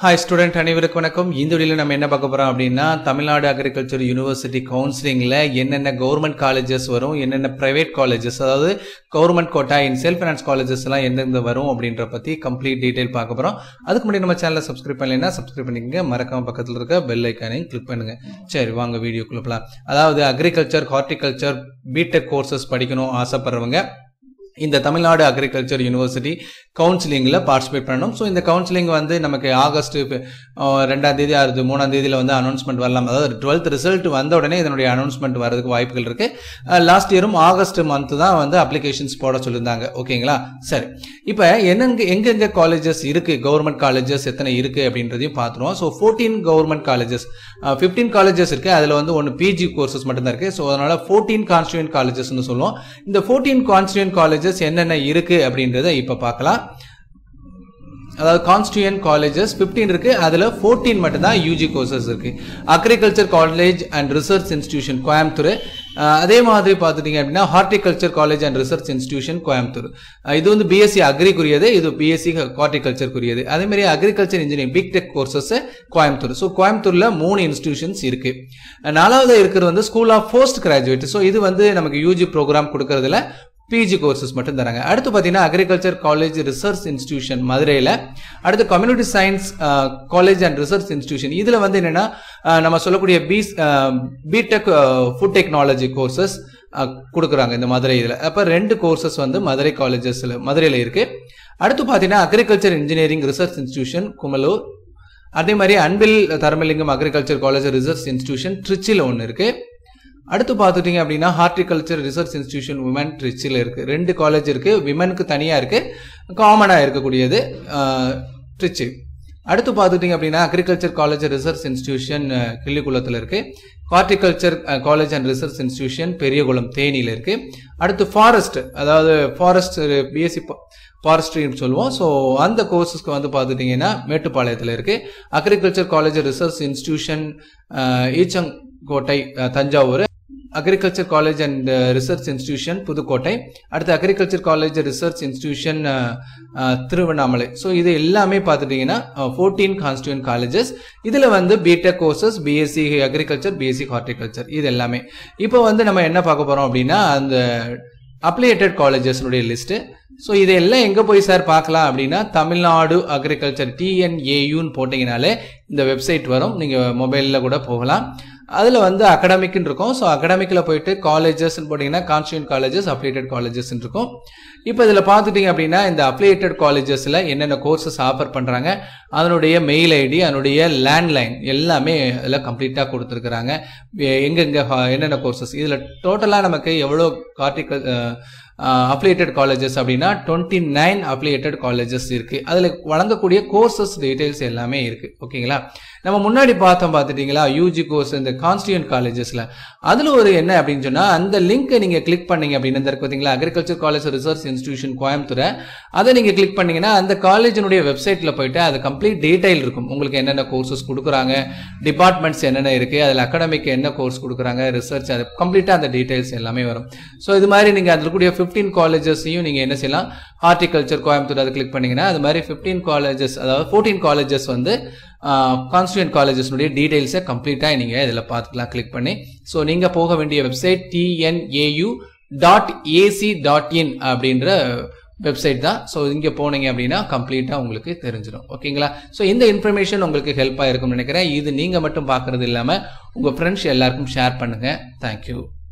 hi student அனைவருக்கும் வணக்கம் இந்த வீடியோவில் நம்ம என்ன பார்க்க போகிறோம் அப்படின்னா தமிழ்நாடு அக்ரிகல்ச்சர் யூனிவர்சிட்டி கவுன்சிலிங்கில் என்னென்ன கவர்மெண்ட் காலேஜஸ் வரும் என்னென்ன ப்ரைவேட் காலேஜஸ் அதாவது government quota in self finance colleges எல்லாம் எந்தெந்த வரும் அப்படின்ற பற்றி கம்ப்ளீட் டீட்டெயில் பார்க்க போகிறோம் அதுக்கு முன்னாடி நம்ம சேனலை சப்ஸ்கிரைப் பண்ணலைன்னா சப்ஸ்கிரைப் பண்ணிக்கங்க மறக்காம பக்கத்தில் இருக்க பெல் ஐக்கானையும் கிளிக் பண்ணுங்க சரி வாங்க வீடியோக்குள்ள போகலாம் அதாவது அக்ரிகல்ச்சர் ஹார்டிகல்ச்சர் பிடெக் கோர்சஸ் படிக்கணும் ஆசைப்படுறவங்க இந்த தமிழ்நாடு அக்ரிகல்ச்சர் யூனிவர்சிட்டி கவுன்சிலிங்கில் பார்ட்டிசிபேட் பண்ணணும் ஸோ இந்த கவுன்சிலிங் வந்து நமக்கு ஆகஸ்ட் அஹ், ரெண்டாம் தேதி ஆறுது மூணாம் தேதியில் வந்து அனௌன்ஸ்மெண்ட் வரலாம் அதாவது டுவெல்த் ரிசல்ட் வந்த உடனே இதனுடைய அனௌன்ஸ்மெண்ட் வரதுக்கு வாய்ப்புகள் இருக்கு லாஸ்ட் இயரும் ஆகஸ்ட் மந்த் தான் வந்து அப்ளிகேஷன்ஸ் போட சொல்லியிருந்தாங்க ஓகேங்களா சரி இப்போ என்னெங்க எங்கெங்க காலேஜஸ் இருக்கு கவர்மெண்ட் காலேஜஸ் எத்தனை இருக்கு அப்படின்றதையும் பார்த்துருவோம் so fourteen government colleges fifteen colleges இருக்கு அதில் வந்து ஒன்று பிஜி கோர்சஸ் மட்டும்தான் இருக்கு ஸோ அதனால ஃபோர்டீன் கான்ஸ்டியூன் காலேஜஸ்னு சொல்லுவோம் இந்த ஃபோர்டீன் கான்ஸ்டியூன் காலேஜஸ் என்னென்ன இருக்கு அப்படின்றத இப்போ பார்க்கலாம் அதாவது கான்ஸ்டியூன் காலேஜஸ் 15 இருக்கு அதுல 14 மட்டும்தான் யூஜி கோர்சஸ் இருக்கு agriculture college and research institution Coimbatore uh அதே மாதிரி பார்த்துட்டீங்க அப்படின்னா horticulture college and research institution Coimbatore uh இது வந்து பிஎஸ்சி அக்ரிக்குரியது இது பிஎஸ்சி ஹார்டிகல்ச்சருக்குரியது அதே மாதிரி agriculture engineering B Tech courses Coimbatore so கோயம்புத்தூர்ல மூணு இன்ஸ்டிடியூஷன்ஸ் இருக்கு அஹ் நாலாவது இருக்கிறது வந்து school of post graduate so இது வந்து நமக்கு யூஜி ப்ரோக்ராம் கொடுக்கறதுல பிஜி கோர்சஸ் மட்டும் தராங்க அடுத்து பார்த்தீங்கன்னா அக்ரிகல்ச்சர் காலேஜ் ரிசர்ச் இன்ஸ்டிடியூஷன் மதுரையில் அடுத்து community science college and research institution இதில் வந்து என்னென்னா நம்ம சொல்லக்கூடிய B BTech food technology courses கொடுக்குறாங்க இந்த மதுரை இதில் அப்போ ரெண்டு கோர்சஸ் வந்து மதுரை காலேஜஸில் மதுரையில் இருக்குது அடுத்து பார்த்தீங்கன்னா agriculture engineering research institution Kumulur அதே மாதிரி Anbil Dharmalingam agriculture college research institution ட்ரிச்சியில் ஒன்று இருக்குது அடுத்து பார்த்துட்டீங்க அப்படின்னா ஹார்டிகல்ச்சர் ரிசர்ச் இன்ஸ்டிடியூஷன் விமன் ட்ரிச்சில் இருக்குது ரெண்டு காலேஜ் இருக்குது விமனுக்கு தனியாக இருக்குது காமனாக இருக்கக்கூடியது ட்ரிச்சி அடுத்து பார்த்துட்டீங்க அப்படின்னா அக்ரிகல்ச்சர் காலேஜ் ரிசர்ச் இன்ஸ்டிடியூஷன் கிள்ளிக்குளத்தில் இருக்குது horticulture college and research institution Periyakulam தேனியில் இருக்குது அடுத்து ஃபாரஸ்ட் அதாவது ஃபாரஸ்ட் பிஎஸ்சி ஃபாரஸ்ட்ரின்னு சொல்லுவோம் ஸோ அந்த கோர்சஸ்க்கு வந்து பார்த்துட்டிங்கன்னா மேட்டுப்பாளையத்தில் இருக்குது agriculture college research institution Eachangottai ah, Thanjavur agriculture college and research institution Pudukkottai அடுத்து agriculture college research institution Tiruvannamalai so இது எல்லாமே பார்த்துட்டிங்கன்னா ஃபோர்டீன் கான்ஸ்டியூன் காலேஜஸ் இதில் வந்து B Tech courses BSc agriculture BSc horticulture இது எல்லாமே இப்போ வந்து நம்ம என்ன பார்க்க போகிறோம் அப்படின்னா அந்த அப்ளியேட்டட் காலேஜஸ்னுடைய லிஸ்ட்டு ஸோ இதெல்லாம் எங்கே போய் சார் பார்க்கலாம் அப்படின்னா தமிழ்நாடு அக்ரிகல்ச்சர் டிஎன்ஏயூன்னு போட்டிங்கனாலே இந்த வெப்சைட் வரும் நீங்கள் மொபைலில் கூட போகலாம் அதில் வந்து அகடமிக்னு இருக்கும் ஸோ அகடமிக்கில் போயிட்டு காலேஜஸ்ன்னு போட்டிங்கன்னா கான்ஸ்டியூன் காலேஜஸ் அப்ளியேட்டட் காலேஜஸ்ன்னு இருக்கும் இப்போ இதில் பார்த்துட்டிங்க அப்படின்னா இந்த அப்ளியேட்டட் காலேஜஸில் என்னென்ன கோர்சஸ் ஆஃபர் பண்ணுறாங்க அதனுடைய மெயில் ஐடி அதனுடைய லேண்ட்லைன் எல்லாமே இதில் கம்ப்ளீட்டாக கொடுத்துருக்குறாங்க எங்கெங்கே என்னென்ன கோர்சஸ் இதில் டோட்டலாக நமக்கு எவ்வளோ கார்டிகல் அப்ளியேட்டட் காலேஜஸ் அப்படின்னா டுவெண்ட்டி நைன் அப்ளியேட்டட் காலேஜஸ் இருக்குது அதில் வழங்கக்கூடிய கோர்சஸ் டீட்டெயில்ஸ் எல்லாமே இருக்குது ஓகேங்களா நம்ம முன்னாடி பார்த்தோம் பார்த்துட்டிங்களா யூஜி கோர்ஸ் இந்த கான்ஸ்டியூன் காலேஜஸில் அதில் ஒரு என்ன அப்படின்னு சொன்னால் அந்த லிங்க்கை நீங்கள் கிளிக் பண்ணீங்க அப்படின்னு இந்த இருக்கு பார்த்தீங்களா அக்ரிகல்ச்சர் காலேஜ் ரிசர்ச் இன்ஸ்டிடியூஷன் கோயம்புத்தூரை அதை நீங்கள் கிளிக் பண்ணீங்கன்னா அந்த காலேஜினுடைய வெப்சைட்டில் போயிட்டு அது கம்ப்ளீட் டீடைல் இருக்கும் உங்களுக்கு என்னென்ன கோர்சஸ் கொடுக்குறாங்க டிபார்ட்மெண்ட்ஸ் என்னென்ன இருக்குது அதில் அகாடமிக் என்ன கோர்ஸ் கொடுக்குறாங்க ரிசர்ச் அது கம்ப்ளீட்டாக அந்த டீடைல்ஸ் எல்லாமே வரும் ஸோ இது மாதிரி நீங்கள் அதில் கூடிய ஃபிஃப்டீன் காலேஜஸையும் நீங்கள் என்ன செய்யலாம் ஹார்டிகல்ச்சர் கோயம்புத்தூர் அதை கிளிக் பண்ணீங்கன்னா அது மாதிரி ஃபிஃப்டீன் காலேஜஸ் அதாவது ஃபோர்டீன் காலேஜஸ் வந்து கான்ஸ்டியூன் காலேஜஸ்னுடைய டீடைல்ஸை கம்ப்ளீட்டாக நீங்கள் இதில் பார்த்துக்கலாம் கிளிக் பண்ணி ஸோ நீங்கள் போக வேண்டிய website TNAU dot AC dot in அப்படின்ற வெப்சைட் தான் ஸோ இங்கே போனீங்க அப்படின்னா கம்ப்ளீட்டாக உங்களுக்கு தெரிஞ்சிடும் ஓகேங்களா ஸோ இந்த இன்ஃபர்மேஷன் உங்களுக்கு ஹெல்ப்பாக இருக்கும்னு நினைக்கிறேன் இது நீங்கள் மட்டும் பார்க்குறது இல்லாமல் உங்கள் ஃப்ரெண்ட்ஸ் எல்லாருக்கும் ஷேர் பண்ணுங்கள் தேங்க்யூ